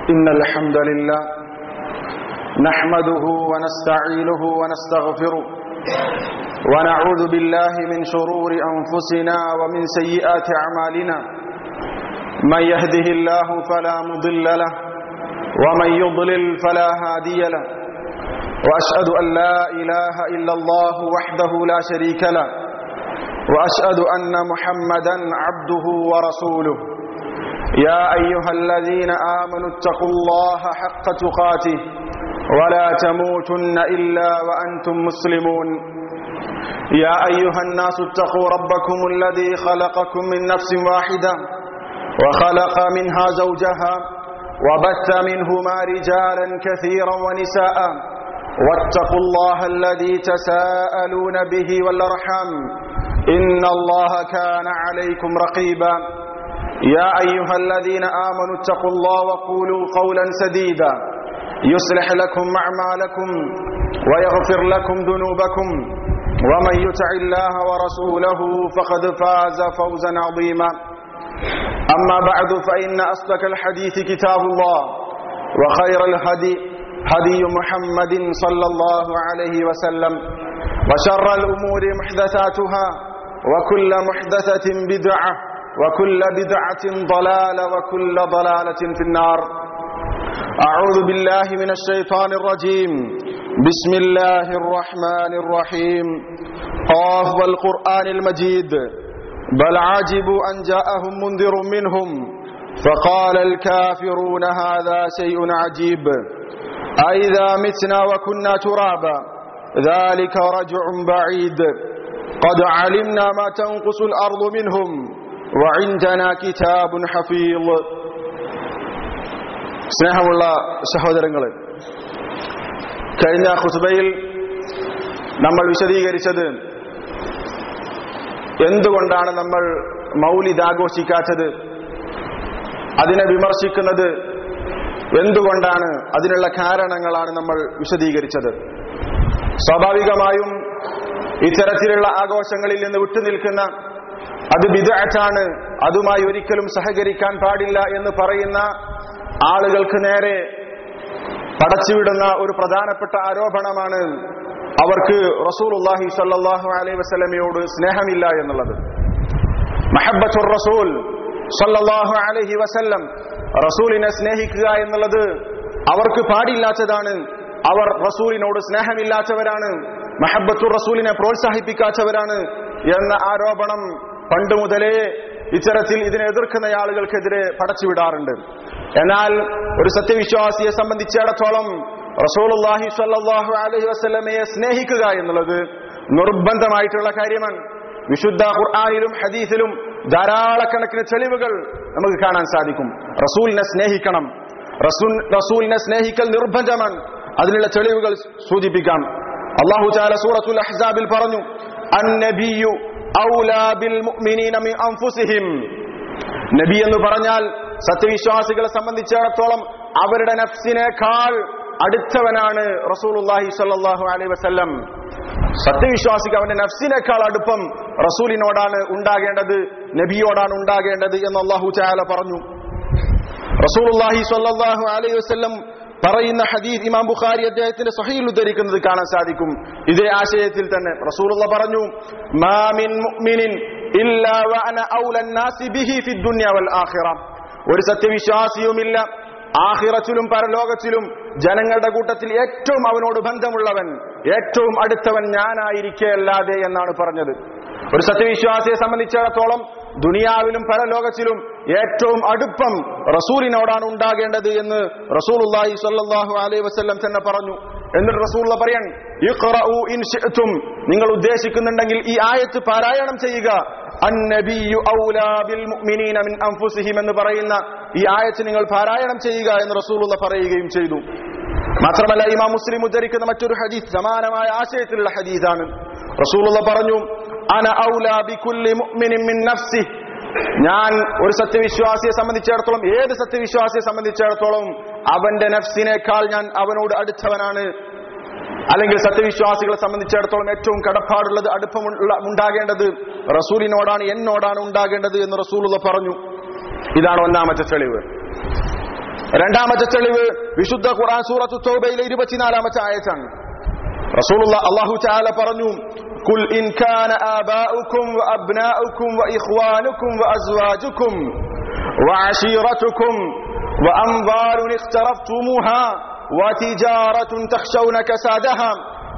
إن الحمد لله نحمده ونستعينه ونستغفره ونعوذ بالله من شرور أنفسنا ومن سيئات أعمالنا من يهده الله فلا مضل له ومن يضلل فلا هادي له وأشهد أن لا إله إلا الله وحده لا شريك له وأشهد أن محمدا عبده ورسوله يا أيها الذين آمنوا اتقوا الله حق تقاته ولا تموتن إلا وأنتم مسلمون يا أيها الناس اتقوا ربكم الذي خلقكم من نفس واحدة وخلق منها زوجها وبث منهما رجالا كثيرا ونساء واتقوا الله الذي تساءلون به والأرحام إن الله كان عليكم رقيبا يا أيها الذين آمنوا اتقوا الله وقولوا قولا سديدا يصلح لكم أعمالكم ويغفر لكم ذنوبكم ومن يطع الله ورسوله فقد فاز فوزا عظيما أما بعد فإن أصدق الحديث كتاب الله وخير الهدي هدي محمد صلى الله عليه وسلم وشر الأمور محدثاتها وكل محدثة بدعة وكل بدعة ضلالة وكل ضلالة في النار أعوذ بالله من الشيطان الرجيم بسم الله الرحمن الرحيم قاف والقرآن المجيد بل عجبوا أن جاءهم منذر منهم فقال الكافرون هذا شيء عجيب أئذا متنا وكنا ترابا ذلك رجع بعيد قد علمنا ما تنقص الأرض منهم وعندنا كتاب حفيظ സ്നേഹമുള്ള സഹോദരങ്ങളെ കഴിഞ്ഞ ഖുസ്ബയിൽ നമ്മൾ വിശദീകരിച്ചത് എന്തുകൊണ്ടാണ് നമ്മൾ മൗലിദ് ആഘോഷിക്കാത്തത് അതിനെ വിമർശിക്കുന്നത് എന്തുകൊണ്ടാണ് അതിനുള്ള കാരണങ്ങളാണ് നമ്മൾ വിശദീകരിച്ചത് സ്വാഭാവികമായും ഇത്തരത്തിലുള്ള ആഘോഷങ്ങളിൽ നിന്ന് വിട്ടുനിൽക്കുന്ന അത് വിദഗ്ധാണ് അതുമായി ഒരിക്കലും സഹകരിക്കാൻ പാടില്ല എന്ന് പറയുന്ന ആളുകൾക്ക് നേരെ പടച്ചുവിടുന്ന ഒരു പ്രധാനപ്പെട്ട ആരോപണമാണ് അവർക്ക് റസൂൽ സല്ലാഹു അലൈഹി വസ്ലമയോട് സ്നേഹമില്ല എന്നുള്ളത് മഹബത്തുർ റസൂൽ സല്ലാഹു അലൈഹി വസല്ലം റസൂലിനെ സ്നേഹിക്കുക എന്നുള്ളത് അവർക്ക് പാടില്ലാത്തതാണ് അവർ റസൂലിനോട് സ്നേഹമില്ലാത്തവരാണ് മഹബത്തുർ റസൂലിനെ പ്രോത്സാഹിപ്പിക്കാത്തവരാണ് എന്ന ആരോപണം പണ്ട് മുതലേ ഇത്തരത്തിൽ ഇതിനെ എതിർക്കുന്ന ആളുകൾക്കെതിരെ പടച്ചുവിടാറുണ്ട് എന്നാൽ ഒരു സത്യവിശ്വാസിയെ സംബന്ധിച്ചിടത്തോളം റസൂലുല്ലാഹി സ്വല്ലല്ലാഹു അലൈഹി വസല്ലമയെ സ്നേഹിക്കുക എന്നുള്ളത് നിർബന്ധമായിട്ടുള്ള കാര്യമാണ് വിശുദ്ധ ഖുർആാനിലും ഹദീസിലും ധാരാളക്കണക്കിന് തെളിവുകൾ നമുക്ക് കാണാൻ സാധിക്കും റസൂലിനെ സ്നേഹിക്കണം റസൂൽ റസൂലിനെ സ്നേഹിക്കൽ നിർബന്ധമാണ് അതിനുള്ള തെളിവുകൾ സൂചിപ്പിക്കാം അള്ളാഹു ചാല സൂറത്തുൽ അഹ്സാബിൽ പറഞ്ഞു അന്നബിയു നബി എന്ന് പറഞ്ഞാൽ സത്യവിശ്വാസികളെ സംബന്ധിച്ചിടത്തോളം അവരുടെ നഫ്സിനേക്കാൾ അടുത്തവനാണ് റസൂലുല്ലാഹി സല്ലാഹു അലൈഹി വസല്ലം സത്യവിശ്വാസിക്ക് അവന്റെ നഫ്സിനേക്കാൾ അടുപ്പം റസൂലിനോടാണ് ഉണ്ടാകേണ്ടത് നബിയോടാണ് ഉണ്ടാകേണ്ടത് എന്ന് അള്ളാഹു ചായാല പറഞ്ഞു റസൂലുല്ലാഹി സല്ലാഹു അലൈഹി വസല്ലം പറയുന്ന ഹദീസ് ഇമാം ബുഖാരി അദ്ദേഹത്തിന്റെ സഹീൽ ഉദ്ധരിക്കുന്നത് കാണാൻ സാധിക്കും ഇതേ ആശയത്തിൽ തന്നെ റസൂലുള്ള പറഞ്ഞു മാമിൻ മുഅ്മിനിൻ ഇല്ലാ വഅന ഔലൻ നാസി ബിഹി ഫി ദുനിയ വൽ ആഖിറ ഒരു സത്യവിശ്വാസിയുമില്ല ആഖിറത്തിലും പരലോകത്തിലും ജനങ്ങളുടെ കൂട്ടത്തിൽ ഏറ്റവും അവനോട് ബന്ധമുള്ളവൻ ഏറ്റവും അടുത്തവൻ ഞാനായിരിക്കെ അല്ലാതെ എന്നാണ് പറഞ്ഞത് ഒരു സത്യവിശ്വാസിയെ സംബന്ധിച്ചിടത്തോളം ദുനിയാവിലും പരലോകത്തിലും ഏറ്റവും അടുപ്പം റസൂലിനോടാണ് ഉണ്ടാകേണ്ടത് എന്ന് റസൂലുള്ളാഹി സ്വല്ലല്ലാഹു അലൈഹി വസല്ലം തന്നെ പറഞ്ഞു എന്നിട്ട് റസൂലുള്ള പറയാൻ ഇഖ്റഉ ഇൻ ശിഅ്തും നിങ്ങൾ ഉദ്ദേശിക്കുന്നുണ്ടെങ്കിൽ ഈ ആയത്ത് പാരായണം ചെയ്യുക അന്നബിയു ഔലാ ബിൽ മുഅ്മിനീന മിൻ അൻഫുസിഹിം എന്ന് പറയുന്ന ഈ ആയത്ത് നിങ്ങൾ പാരായണം ചെയ്യുക എന്ന് റസൂലുള്ള പറയുകയും ചെയ്തു മാത്രമല്ല ഇമാം മുസ്ലിം ഉദ്ധരിക്കുന്ന മറ്റൊരു ഹദീസ് സമാനമായ ആശയത്തിലുള്ള ഹദീസാണ് റസൂലുള്ള പറഞ്ഞു അന ഔലാ ബികുല്ലി മുഅ്മിനിൻ മിൻ നഫ്സി ഞാൻ ഒരു സത്യവിശ്വാസിയെ സംബന്ധിച്ചിടത്തോളം ഏത് സത്യവിശ്വാസിയെ സംബന്ധിച്ചിടത്തോളം അവന്റെ നഫ്സിനേക്കാൾ ഞാൻ അവനോട് അടുത്തവനാണ് അല്ലെങ്കിൽ സത്യവിശ്വാസികളെ സംബന്ധിച്ചിടത്തോളം ഏറ്റവും കടപ്പാടുള്ളത് അടുപ്പമുള്ള ഉണ്ടാകേണ്ടത് റസൂലിനോടാണ് എന്നോടാണ് ഉണ്ടാകേണ്ടത് എന്ന് റസൂലുള്ള പറഞ്ഞു ഇതാണ് ഒന്നാമത്തെ തെളിവ് രണ്ടാമത്തെ തെളിവ് വിശുദ്ധ ഖുർആൻ സൂറത്തു തൗബയിലെ ഇരുപത്തിനാലാമത്തെ ആയത്താണ് റസൂലുള്ള അല്ലാഹു തആല പറഞ്ഞു കുൽ ഇൻ കാന ആബാഉക്കും വഅബ്നാഉക്കും വഇഖ്വാനുക്കും വഅസ്വാജുക്കും വഅശീറതുക്കും وأموال اقترفتموها وتجارة تخشون كسادها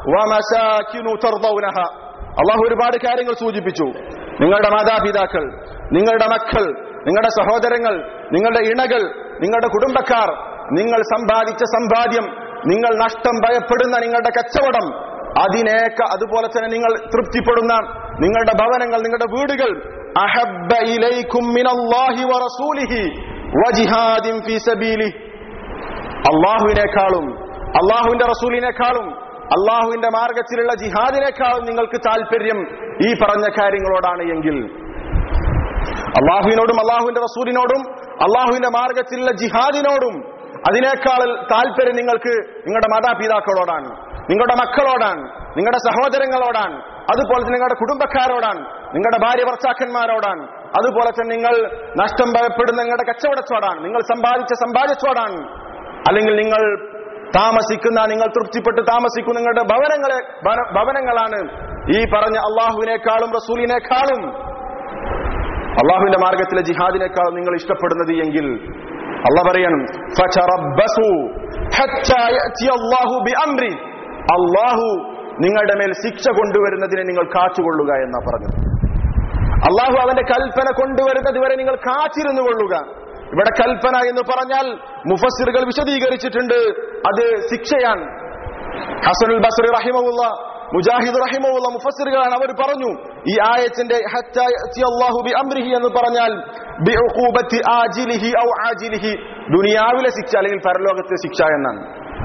ومساكن ترضونها അള്ളാഹു ഒരുപാട് കാര്യങ്ങൾ സൂചിപ്പിച്ചു നിങ്ങളുടെ മാതാപിതാക്കൾ നിങ്ങളുടെ മക്കൾ നിങ്ങളുടെ സഹോദരങ്ങൾ നിങ്ങളുടെ ഇണകൾ നിങ്ങളുടെ കുടുംബക്കാർ നിങ്ങൾ സമ്പാദിച്ച സമ്പാദ്യം നിങ്ങൾ നഷ്ടം ഭയപ്പെടുന്ന നിങ്ങളുടെ കച്ചവടം അതിനേക്ക അതുപോലെ തന്നെ നിങ്ങൾ തൃപ്തിപ്പെടുന്ന നിങ്ങളുടെ ഭവനങ്ങൾ നിങ്ങളുടെ വീടുകൾ അഹബ്ബ ഇലൈക്കും മിനല്ലാഹി വറസൂലിഹി വജിഹാദിൻ ഫീ സബീലിഹി അള്ളാഹുവിനേക്കാളും അള്ളാഹുവിന്റെ റസൂലിനേക്കാളും അള്ളാഹുവിന്റെ മാർഗത്തിലുള്ള ജിഹാദിനേക്കാളും നിങ്ങൾക്ക് താല്പര്യം ഈ പറഞ്ഞ കാര്യങ്ങളോടാണ് എങ്കിൽ അള്ളാഹുവിനോടും അള്ളാഹുവിന്റെ റസൂലിനോടും അള്ളാഹുവിന്റെ മാർഗത്തിലുള്ള ജിഹാദിനോടും അതിനേക്കാൾ താല്പര്യം നിങ്ങൾക്ക് നിങ്ങളുടെ മാതാപിതാക്കളോടാണ് നിങ്ങളുടെ മക്കളോടാണ് നിങ്ങളുടെ സഹോദരങ്ങളോടാണ് അതുപോലെ തന്നെ നിങ്ങളുടെ കുടുംബക്കാരോടാണ് നിങ്ങളുടെ ഭാര്യ ഭർത്താക്കന്മാരോടാണ് അതുപോലെ തന്നെ നിങ്ങൾ നഷ്ടം ഭയപ്പെടുന്ന നിങ്ങളുടെ കച്ചവടത്തോടാണ് നിങ്ങൾ സമ്പാദിച്ച സമ്പാദ്യത്തോടാണ് അല്ലെങ്കിൽ നിങ്ങൾ താമസിക്കുന്ന നിങ്ങൾ തൃപ്തിപ്പെട്ട് താമസിക്കുന്ന നിങ്ങളുടെ ഭവനങ്ങളെ ഭവന- ഭവനങ്ങളാണ് ഈ പറഞ്ഞ അള്ളാഹുവിനേക്കാളും റസൂലിനേക്കാളും അള്ളാഹുവിന്റെ മാർഗത്തിലെ ജിഹാദിനേക്കാളും നിങ്ങൾ ഇഷ്ടപ്പെടുന്നത് എങ്കിൽ അള്ള പറയണം ഫചറബ്ബസു ഹത്താ യഅതി അല്ലാഹു ബിഅംരി അള്ളാഹു നിങ്ങളുടെ മേൽ ശിക്ഷ കൊണ്ടുവരുന്നതിനെ നിങ്ങൾ കാത്തുകൊള്ളുക എന്നാ പറഞ്ഞത് അള്ളാഹു അവന്റെ കൽപ്പന കൊണ്ടുവരുന്നത് വരെ നിങ്ങൾ കാത്തിരുന്നു കൊള്ളുക ഇവിടെ കൽപ്പന എന്ന് പറഞ്ഞാൽ മുഫസ്സിറുകൾ വിശദീകരിച്ചിട്ടുണ്ട് അത് ശിക്ഷയാണ് ഹസനുൽ ബസ്രി റഹിമുള്ള മുജാഹിദ് റഹിമുള്ള മുഫസ്സിറുകളാണ് അവർ പറഞ്ഞു ഈ ആയത്തിന്റെ ഹത്താ യഅതി അല്ലാഹു ബിഅംരിഹി എന്ന് പറഞ്ഞാൽ ബിഉഖൂബത്തി ആജിലിഹി ഔ ആജിലിഹി ദുനിയാവിലെ ശിക്ഷ അല്ലെങ്കിൽ പരലോകത്തിലെ ശിക്ഷ എന്നാണ്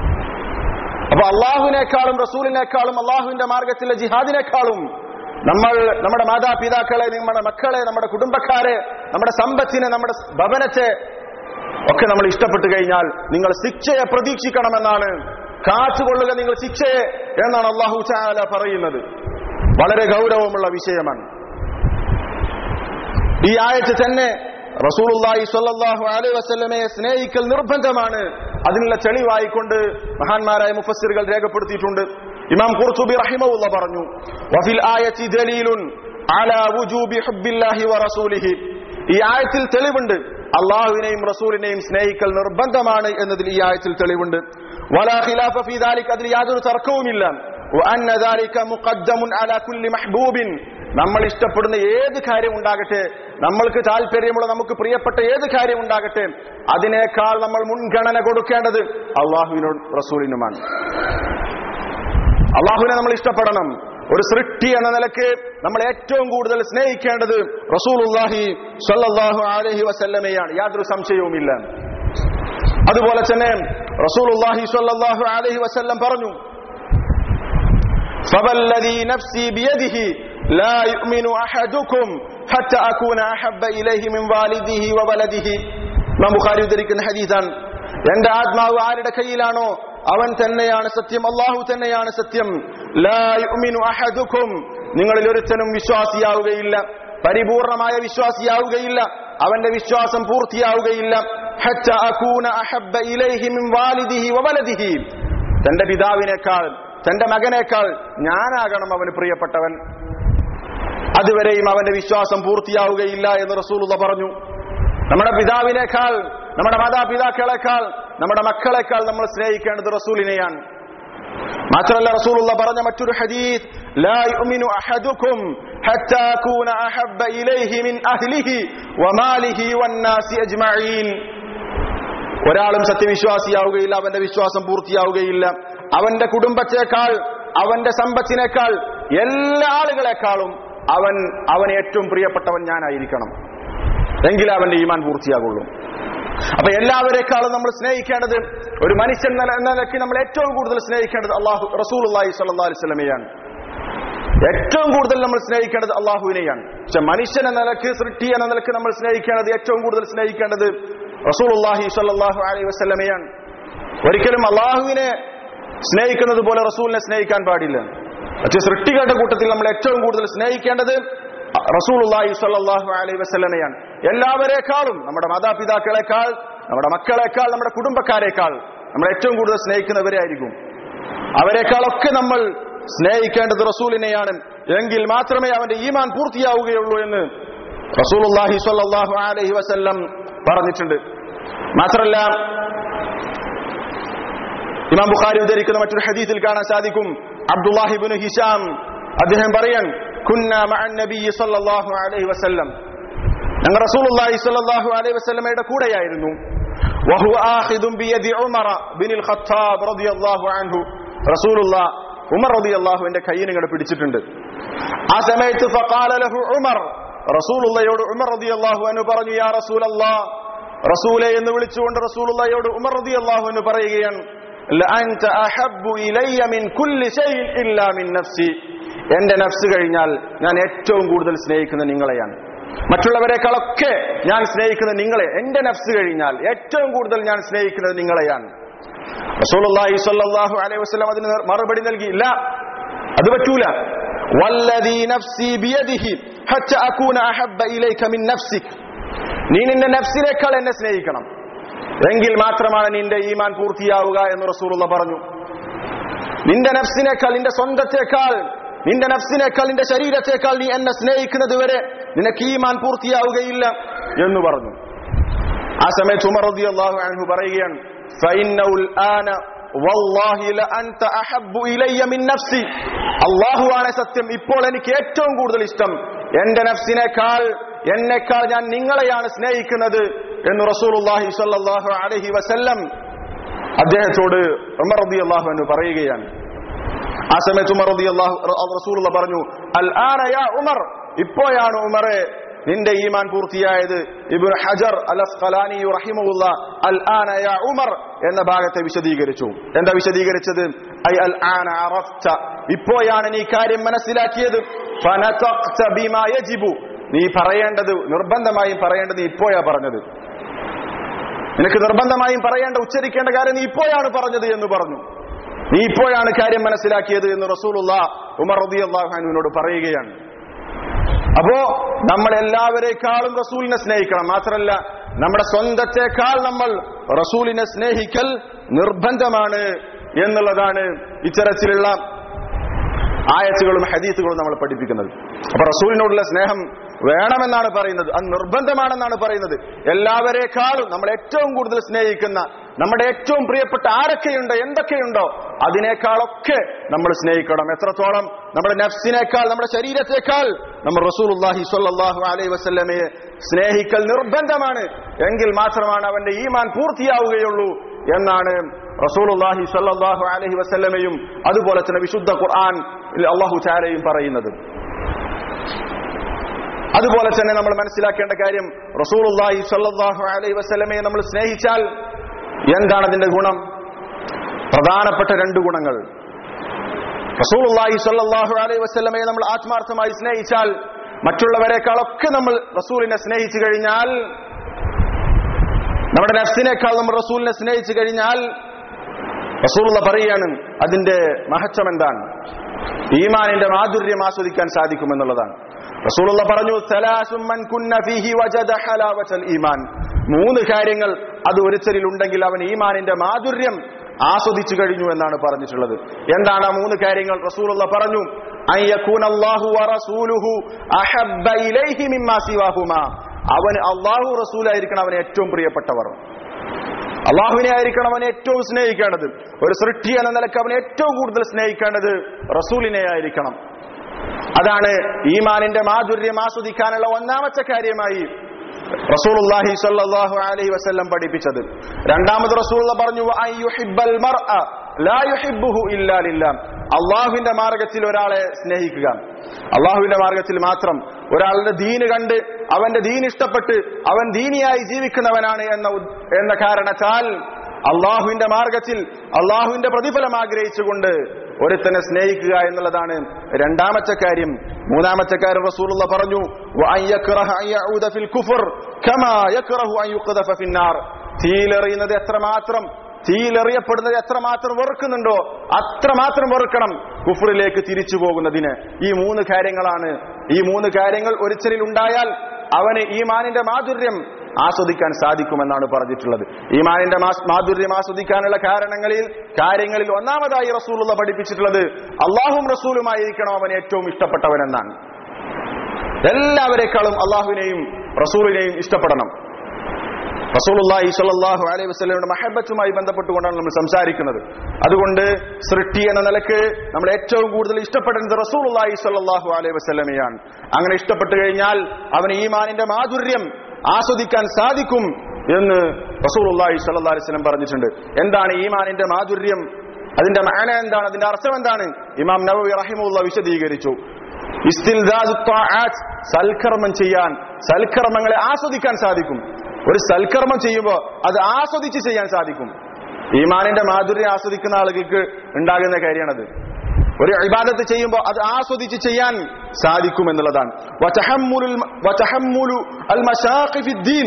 അപ്പൊ അള്ളാഹുവിനേക്കാളും റസൂലിനേക്കാളും അള്ളാഹുവിന്റെ മാർഗത്തിലെ ജിഹാദിനേക്കാളും നമ്മൾ നമ്മുടെ മാതാപിതാക്കളെ നമ്മുടെ മക്കളെ നമ്മുടെ കുടുംബക്കാരെ നമ്മുടെ സമ്പത്തിനെ നമ്മുടെ ഭവനത്തെ ഒക്കെ നമ്മൾ ഇഷ്ടപ്പെട്ടു കഴിഞ്ഞാൽ നിങ്ങൾ ശിക്ഷയെ പ്രതീക്ഷിക്കണമെന്നാണ് കാത്തുകൊള്ളുക നിങ്ങൾ ശിക്ഷയെ എന്നാണ് അള്ളാഹു ചാല പറയുന്നത് വളരെ ഗൗരവമുള്ള വിഷയമാണ് ഈ ആയത്ത് തന്നെ റസൂലുള്ളാഹി സ്വല്ലല്ലാഹു അലൈഹി വസല്ലമയെ സ്നേഹിക്കൽ നിർബന്ധമാണ് അതിനുള്ള തെളിവായിക്കൊണ്ട് മഹാന്മാരായ മുഫസ്സിറുകൾ രേഖപ്പെടുത്തിയിട്ടുണ്ട് ഇമാം ഖുർത്തുബി റഹിമഹുള്ള പറഞ്ഞു വഫിൽ ആയത്തി ദലീലുൻ അലാ വുജൂബി ഹുബ്ബില്ലാഹി വറസൂലിഹി ഈ ആയത്തിൽ തെളിവുണ്ട് അള്ളാഹുവിനെയും റസൂലിനെയും സ്നേഹിക്കൽ നിർബന്ധമാണ് എന്നതിൽ ഈ ആയത്തിൽ തെളിവുണ്ട് വലാ ഖിലാഫ ഫീ ദാലിക അതിൽ യാതൊരു തർക്കവുമില്ല وأن ذلك مقدم على كل محبوب നമ്മൾ ഇഷ്ടപ്പെടുന്ന ഏത് കാര്യം ഉണ്ടാകട്ടെ നമ്മൾക്ക് താല്പര്യമുള്ള നമുക്ക് പ്രിയപ്പെട്ട ഏത് കാര്യം ഉണ്ടാകട്ടെ അതിനേക്കാൾ നമ്മൾ മുൻഗണന കൊടുക്കേണ്ടത് അള്ളാഹുവിനോട് റസൂലിനുമാണ് അള്ളാഹുവിനെ നമ്മൾ ഇഷ്ടപ്പെടണം ഒരു സൃഷ്ടി എന്ന നിലക്ക് നമ്മൾ ഏറ്റവും കൂടുതൽ സ്നേഹിക്കേണ്ടത് റസൂലുല്ലാഹി സ്വല്ലല്ലാഹു അലൈഹി വസല്ലമയാണ് യാതൊരു സംശയവുമില്ല അതുപോലെ തന്നെ റസൂലുല്ലാഹി സ്വല്ലല്ലാഹു അലൈഹി വസല്ലം പറഞ്ഞു فوالذي نفسي بيده لا يؤمن أحدكم حتى أكون أحب إليه من والده وولده ഇമാം ബുഖാരി ഉദ്ധരിക്കുന്ന ഹദീസാണ് എന്റെ ആത്മാവ് ആരുടെ കയ്യിലാണോ അവൻ തന്നെയാണ് സത്യം അള്ളാഹു തന്നെയാണ് സത്യം ലാ യുഅ്മിനു അഹദുക്കും നിങ്ങളിൽ ഒരുത്തനും വിശ്വാസിയാവുകയില്ല പരിപൂർണമായ വിശ്വാസിയാവുകയില്ല അവന്റെ വിശ്വാസം പൂർത്തിയാവുകയില്ല ഹത്ത അകൂന അഹബ്ബ ഇലൈഹി മിൻ വാലിദിഹി വവലദിഹി തന്റെ പിതാവിനേക്കാൾ തന്റെ മകനേക്കാൾ ഞാനാകണം അവന് പ്രിയപ്പെട്ടവൻ അതുവരെയും അവന്റെ വിശ്വാസം പൂർത്തിയാവുകയില്ല എന്ന് റസൂലുള്ള പറഞ്ഞു നമ്മുടെ പിതാവിനേക്കാൾ നമ്മുടെ മാതാപിതാക്കളെക്കാൾ നമ്മുടെ മക്കളെക്കാൾ നമ്മൾ സ്നേഹിക്കേണ്ടത് റസൂലിനെയാണ് മാത്രമല്ല റസൂലുള്ള പറഞ്ഞ മറ്റൊരു ഹദീസ് لا يؤمن أحدكم حتى أكون أحب إليه من أهله وماله والناس أجمعين ഒരാളും സത്യവിശ്വാസിയാവുകയില്ല അവന്റെ വിശ്വാസം പൂർത്തിയാവുകയില്ല അവന്റെ കുടുംബത്തെക്കാൾ അവന്റെ സമ്പത്തിനേക്കാൾ എല്ലാ ആളുകളെക്കാളും അവൻ അവൻ ഏറ്റവും പ്രിയപ്പെട്ടവൻ ഞാനായിരിക്കണം എങ്കിലേ അവന്റെ ഈമാൻ പൂർത്തിയാകുള്ളൂ അപ്പൊ എല്ലാവരെക്കാളും നമ്മൾ സ്നേഹിക്കേണ്ടത് ഒരു മനുഷ്യൻ എന്ന എന്ന നിലയ്ക്ക് നമ്മൾ ഏറ്റവും കൂടുതൽ സ്നേഹിക്കേണ്ടത് അള്ളാഹു റസൂൽ അള്ളാഹി സല്ലാ അലിസ്ലമയാണ് ഏറ്റവും കൂടുതൽ നമ്മൾ സ്നേഹിക്കേണ്ടത് അള്ളാഹുവിനെയാണ് പക്ഷെ മനുഷ്യൻ എന്ന നിലക്ക് സൃഷ്ടി എന്ന നിലക്ക് നമ്മൾ സ്നേഹിക്കേണ്ടത് ഏറ്റവും കൂടുതൽ സ്നേഹിക്കേണ്ടത് റസൂൽ അള്ളാഹി സല്ലാഹു അലൈഹി വസ്ലമയാണ് ഒരിക്കലും അള്ളാഹുവിനെ സ്നേഹിക്കുന്നത് പോലെ റസൂലിനെ സ്നേഹിക്കാൻ പാടില്ല പക്ഷെ സൃഷ്ടികളുടെ കൂട്ടത്തിൽ നമ്മൾ ഏറ്റവും കൂടുതൽ സ്നേഹിക്കേണ്ടത് റസൂലുള്ളാഹി സ്വല്ലല്ലാഹു അലൈഹി വസല്ലമയാണ് എല്ലാവരെക്കാളും നമ്മുടെ മാതാപിതാക്കളെക്കാൾ നമ്മുടെ മക്കളെക്കാൾ നമ്മുടെ കുടുംബക്കാരെക്കാൾ നമ്മൾ ഏറ്റവും കൂടുതൽ സ്നേഹിക്കുന്നവരെ ആയിരിക്കും അവരെക്കാളൊക്കെ നമ്മൾ സ്നേഹിക്കേണ്ടത് റസൂലിനെയാണ് എങ്കിൽ മാത്രമേ അവന്റെ ഈമാൻ പൂർത്തിയാവുകയുള്ളൂ എന്ന് റസൂലുള്ളാഹി സ്വല്ലല്ലാഹു അലൈഹി വസല്ലം പറഞ്ഞിട്ടുണ്ട് മാത്രല്ല ഇമാം ബുഖാരി ഉദ്ധരിക്കുന്ന മറ്റൊരു ഹദീസിൽ കാണാൻ സാധിക്കും അബ്ദുല്ലാഹിബിൻ ഹിഷാം അദ്ദേഹം പറയാൻ കുന്ന മഅൻ നബി സല്ലല്ലാഹു അലൈഹി വസല്ലം ഞങ്ങൾ റസൂലുള്ളാഹി സ്വല്ലല്ലാഹു അലൈഹി വസല്ലമയുടെ കൂടെയായിരുന്നു വഹുവ ആഖിദും ബിയദി ഉമറ ബിനിൽ ഖത്താബ് റളിയല്ലാഹു അൻഹു റസൂലുള്ള ഉമർ റളിയല്ലാഹുവിന്റെ കയ്യിൽ ഇങ്ങോട്ട് പിടിച്ചിട്ടുണ്ട് ആ സമയത്ത് ഫഖാല ലഹു ഉമർ റസൂലുള്ളയോട് ഉമർ റളിയല്ലാഹു അൻഹു പറഞ്ഞു യാ റസൂലല്ലാഹ് റസൂലെ എന്ന് വിളിച്ചുകൊണ്ട് റസൂലുള്ളയോട് ഉമർ റളിയല്ലാഹു അൻഹു പറയുകയാണ് ലഅൻത അഹബ്ബു ഇലയ്യ മിൻ കുല്ലി ഷൈഇൻ ഇല്ലാ മിൻ നഫ്സി എന്റെ നഫ്സ് കഴിഞ്ഞാൽ ഞാൻ ഏറ്റവും കൂടുതൽ സ്നേഹിക്കുന്നത് നിങ്ങളെയാണ് മറ്റുള്ളവരെക്കാളൊക്കെ ഞാൻ സ്നേഹിക്കുന്നത് നിങ്ങളെ എന്റെ നഫ്സ് കഴിഞ്ഞാൽ ഏറ്റവും കൂടുതൽ ഞാൻ സ്നേഹിക്കുന്നത് നിങ്ങളെയാണ് റസൂലുള്ളാഹി സ്വല്ലല്ലാഹു അലൈഹി വസല്ലം അതിന് മറുപടി നൽകി ഇല്ല അത് പറ്റൂല വല്ലദീ നഫ്സി ബിയദിഹി ഹത്ത അകൂന അഹബ്ബ ഇലൈക മിൻ നഫ്സിക് നീ നിന്റെ നഫ്സിനേക്കാൾ എന്നെ സ്നേഹിക്കണം എങ്കിൽ മാത്രമാണ് നിന്റെ ഈമാൻ പൂർത്തിയാവുക എന്ന് റസൂലുള്ള പറഞ്ഞു നിന്റെ നഫ്സിനേക്കാൾ നിന്റെ സ്വന്തത്തെക്കാൾ നിന്റെ നഫ്സിനേക്കാൾ നിന്റെ ശരീരത്തെക്കാൾ നീ എന്നെ സ്നേഹിക്കുന്നത് വരെ നിനക്ക് ഈമാൻ പൂർത്തിയാവുകയില്ല എന്ന് പറഞ്ഞു ആ സമയത്ത് ഉമർ റളിയല്ലാഹു അൻഹു പറയുകയാണ് ഫഇന്നഉൽ ആന വല്ലാഹി ലഅൻത അഹബ്ബു ഇലയ്യ മിൻ നഫ്സി അല്ലാഹുവാണ് സത്യം ഇപ്പോൾ എനിക്ക് ഏറ്റവും കൂടുതൽ ഇഷ്ടം എന്റെ നഫ്സിനേക്കാൾ എന്നെക്കാൾ ഞാൻ നിങ്ങളെയാണ് സ്നേഹിക്കുന്നത് എന്ന് റസൂലുള്ളാഹി സ്വല്ലല്ലാഹു അലൈഹി വസല്ലം അദ്ദേഹത്തോട് ഉമർ റളിയല്ലാഹു അൻഹു പറയുകയാണ് ആ സമയത്ത് ഉമർ റളിയല്ലാഹു റസൂലുള്ള പറഞ്ഞു അൽ ആന യാ ഉമർ ഇപ്പോഴാണ് ഉമറെ നിന്റെ ഈമാൻ പൂർത്തിയായത് ഇബ്നു ഹജർ അൽ അസ്ഖലാനി റഹിമഹുല്ല അൽ ആന യാ ഉമർ എന്ന ഭാഗത്തെ വിശദീകരിച്ചു എന്താ വിശദീകരിച്ചത് ഐ അൽ ആന അറഫ്ത ഇപ്പോഴാണ് നീ കാര്യം മനസ്സിലാക്കിയത് ഫനതഖ്ത ബിമാ യജിബു നീ പറയേണ്ടത് നിർബന്ധമായും പറയേണ്ടത് നീ ഇപ്പോഴാ പറഞ്ഞത് നിനക്ക് നിർബന്ധമായും പറയേണ്ട ഉച്ചരിക്കേണ്ട കാര്യം നീ ഇപ്പോഴാണ് പറഞ്ഞത് എന്ന് പറഞ്ഞു നീ ഇപ്പോഴാണ് കാര്യം മനസ്സിലാക്കിയത് എന്ന് റസൂലുള്ള ഉമർ റളിയല്ലാഹുവിനോട് പറയുകയാണ് അപ്പോ നമ്മൾ എല്ലാവരെക്കാളും റസൂലിനെ സ്നേഹിക്കണം മാത്രമല്ല നമ്മുടെ സ്വന്തത്തെക്കാൾ നമ്മൾ റസൂലിനെ സ്നേഹിക്കൽ നിർബന്ധമാണ് എന്നുള്ളതാണ് ഇത്തരത്തിലുള്ള ആയത്തുകളും ഹദീസുകളും നമ്മൾ പഠിപ്പിക്കുന്നത് അപ്പൊ റസൂലിനോടുള്ള സ്നേഹം വേണമെന്നാണ് പറയുന്നത് അത് നിർബന്ധമാണെന്നാണ് പറയുന്നത് എല്ലാവരെക്കാളും നമ്മൾ ഏറ്റവും കൂടുതൽ സ്നേഹിക്കുന്ന നമ്മുടെ ഏറ്റവും പ്രിയപ്പെട്ട ആരൊക്കെയുണ്ടോ എന്തൊക്കെയുണ്ടോ അതിനേക്കാളൊക്കെ നമ്മൾ സ്നേഹിക്കണം എത്രത്തോളം നമ്മുടെ നഫ്സിനേക്കാൾ നമ്മുടെ ശരീരത്തെക്കാൾ നമ്മൾ റസൂലുള്ളാഹി സ്വല്ലല്ലാഹു അലൈഹി വസല്ലമയെ സ്നേഹിക്കൽ നിർബന്ധമാണ് എങ്കിൽ മാത്രമാണ് അവന്റെ ഈമാൻ പൂർത്തിയാവുകയുള്ളൂ എന്നാണ് റസൂലുള്ളാഹി സ്വല്ലല്ലാഹു അലൈഹി വസല്ലമയും അതുപോലെ തന്നെ വിശുദ്ധ ഖുർആൻ അള്ളാഹു ചാരയും പറയുന്നത് അതുപോലെ തന്നെ നമ്മൾ മനസ്സിലാക്കേണ്ട കാര്യം റസൂലുള്ളാഹി സ്വല്ലല്ലാഹു അലൈഹി വസല്ലമയെ നമ്മൾ സ്നേഹിച്ചാൽ എന്താണ് അതിന്റെ ഗുണം പ്രധാനപ്പെട്ട രണ്ട് ഗുണങ്ങൾ റസൂലുള്ളാഹി സ്വല്ലല്ലാഹു അലൈഹി വസല്ലമയെ നമ്മൾ ആത്മാർത്ഥമായി സ്നേഹിച്ചാൽ മറ്റുള്ളവരെക്കാളൊക്കെ നമ്മൾ റസൂലിനെ സ്നേഹിച്ചു കഴിഞ്ഞാൽ നമ്മുടെ നഫ്സിനേക്കാൾ നമ്മൾ റസൂലിനെ സ്നേഹിച്ചു കഴിഞ്ഞാൽ റസൂലുള്ള പറയാണ് അതിന്റെ മഹത്വം എന്താണ് ഈമാനിന്റെ മാധുര്യം ആസ്വദിക്കാൻ സാധിക്കുമെന്നുള്ളതാണ് റസൂലുള്ള പറഞ്ഞു "സലാസും മൻ കുന്ന ഫീഹി വജദ ഹലാവത്തൽ ഈമാൻ മൂന്ന് കാര്യങ്ങൾ അത് ഒരുത്തരിൽ ഉണ്ടെങ്കിൽ അവൻ ഈമാനിന്റെ മാധുര്യം ആസ്വദിച്ചു കഴിഞ്ഞു എന്നാണ് പറഞ്ഞിട്ടുള്ളത് എന്താണ് ആ മൂന്ന് കാര്യങ്ങൾ റസൂലുള്ള പറഞ്ഞു അൻ യകൂന അല്ലാഹു വറസൂലുഹു അഹബ്ബ ഇലൈഹി മിമ്മാ സിവാഹുമാ അവന് അള്ളാഹു റസൂലായിരിക്കണം അവന് ഏറ്റവും പ്രിയപ്പെട്ടവർ അള്ളാഹുവിനെ ആയിരിക്കണം അവൻ ഏറ്റവും സ്നേഹിക്കേണ്ടത് ഒരു സൃഷ്ടി എന്ന നിലക്ക് അവൻ ഏറ്റവും കൂടുതൽ സ്നേഹിക്കേണ്ടത് റസൂലിനെ ആയിരിക്കണം അതാണ് ഈമാനിന്റെ മാധുര്യം ആസ്വദിക്കാനുള്ള ഒന്നാമത്തെ കാര്യമായി റസൂലുള്ളാഹി സ്വല്ലല്ലാഹു അലൈഹി വസല്ലം പഠിപ്പിച്ചത് രണ്ടാമത് റസൂലുള്ള പറഞ്ഞു "വഅൻ യുഹിബ്ബൽ മർഅ ലാ യുഹിബ്ബുഹു ഇല്ലാ ലില്ലാഹ് അള്ളാഹുവിന്റെ മാർഗത്തിൽ ഒരാളെ സ്നേഹിക്കുക അള്ളാഹുവിന്റെ മാർഗത്തിൽ മാത്രം ഒരാളുടെ ദീന് കണ്ട് അവന്റെ ദീൻ ഇഷ്ടപ്പെട്ട് അവൻ ദീനിയായി ജീവിക്കുന്നവനാണ് എന്ന ഉദ്- എന്ന കാരണത്താൽ അള്ളാഹുവിന്റെ മാർഗത്തിൽ അള്ളാഹുവിന്റെ പ്രതിഫലം ആഗ്രഹിച്ചുകൊണ്ട് ഒരുത്തനെ സ്നേഹിക്കുക എന്നുള്ളതാണ് രണ്ടാമത്തെ കാര്യം മൂന്നാമത്തെ കാര്യം റസൂലുള്ള പറഞ്ഞു "വഅൻ യക്റഹ അൻ യഊദ ഫിൽ കുഫർ കമാ യക്റഹു അൻ യുഖ്ദഫ ഫിന്നാർ തീയിലെറിയുന്നത് എത്രമാത്രം തീയിലെറിയപ്പെടുന്നത് എത്രമാത്രം വെറുക്കുന്നുണ്ടോ അത്രമാത്രം വെറുക്കണം കുഫറിലേക്ക് തിരിച്ചു പോകുന്നതിന് ഈ മൂന്ന് കാര്യങ്ങളാണ് ഈ മൂന്ന് കാര്യങ്ങൾ ഒരുച്ചലിൽ ഉണ്ടായാൽ അവന് ഈ മാനിന്റെ മാധുര്യം ആസ്വദിക്കാൻ സാധിക്കുമെന്നാണ് പറഞ്ഞിട്ടുള്ളത് ഈമാനിന്റെ മാസ്- മാധുര്യം ആസ്വദിക്കാനുള്ള കാരണങ്ങളിൽ കാര്യങ്ങളിൽ ഒന്നാമതായി റസൂലുള്ള പഠിപ്പിച്ചിട്ടുള്ളത് അള്ളാഹും റസൂലുമായിരിക്കണം അവൻ ഏറ്റവും ഇഷ്ടപ്പെട്ടവനെന്നാണ് എല്ലാവരെക്കാളും അള്ളാഹുവിനെയും റസൂലിനെയും ഇഷ്ടപ്പെടണം റസൂലുള്ളാഹി സ്വല്ലല്ലാഹു അലൈഹി വസല്ലമയുടെ മഹബത്തുമായി ബന്ധപ്പെട്ടുകൊണ്ടാണ് നമ്മൾ സംസാരിക്കുന്നത് അതുകൊണ്ട് സൃഷ്ടി എന്ന നിലക്ക് നമ്മൾ ഏറ്റവും കൂടുതൽ ഇഷ്ടപ്പെടുന്നത് റസൂലുള്ളാഹി സ്വല്ലല്ലാഹു അലൈഹി വസല്ലമയാണ് അങ്ങനെ ഇഷ്ടപ്പെട്ടു കഴിഞ്ഞാൽ അവന് ഈമാനിന്റെ മാധുര്യം ആസ്വദിക്കാൻ സാധിക്കും എന്ന് റസൂലുള്ളാഹി സ്വല്ലല്ലാഹു അലൈഹി വസല്ലം പറഞ്ഞിട്ടുണ്ട് എന്താണ് ഈമാനിന്റെ മാധുര്യം അതിന്റെ മാന എന്താണ് അതിന്റെ അർത്ഥം എന്താണ് ഇമാം നവവി റഹിമുള്ള വിശദീകരിച്ചു ഇസ്തിൽദാദു ത്വാആത്ത്, സൽക്കർമ്മം ചെയ്യാൻ സൽക്കർമ്മങ്ങളെ ആസ്വദിക്കാൻ സാധിക്കും ഒരു സൽക്കർമ്മം ചെയ്യുമ്പോൾ അത് ആസ്വദിച്ച് ചെയ്യാൻ സാധിക്കും ഈമാനിന്റെ മാധുര്യം ആസ്വദിക്കുന്ന ആളുകൾക്ക് ഉണ്ടാകുന്ന കാര്യമാണത് ഒരു ഇബാദത്ത് ചെയ്യുമ്പോൾ അത് ആസ്വദിച്ച് ചെയ്യാൻ സാധിക്കും എന്നുള്ളതാണ് വതഹമ്മുലുൽ മ- വതഹമ്മുലു അൽ മശാഖി ഫിദ്ദീൻ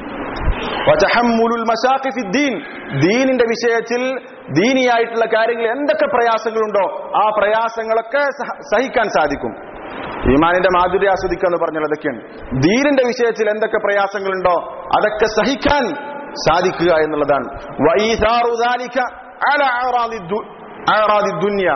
വതഹമ്മുലുൽ മശാഖി ഫിദ്ദീൻ ദീനിന്റെ വിഷയത്തിൽ ദീനിയായിട്ടുള്ള കാര്യങ്ങൾ എന്തൊക്കെ പ്രയാസങ്ങളുണ്ടോ ആ പ്രയാസങ്ങളൊക്കെ സഹ- സഹിക്കാൻ സാധിക്കും ഈമാനിന്റെ മാധുര്യ ആസ്വദിക്കുക എന്ന് പറഞ്ഞാൽ അതൊക്കെയാണ് ദീനിന്റെ വിഷയത്തിൽ എന്തൊക്കെ പ്രയാസങ്ങളുണ്ടോ അതൊക്കെ സഹിക്കാൻ സാധിക്കുക എന്നുള്ളതാണ് വൈസാറു ذلك على أعراض الدു- أعراض الدنيا.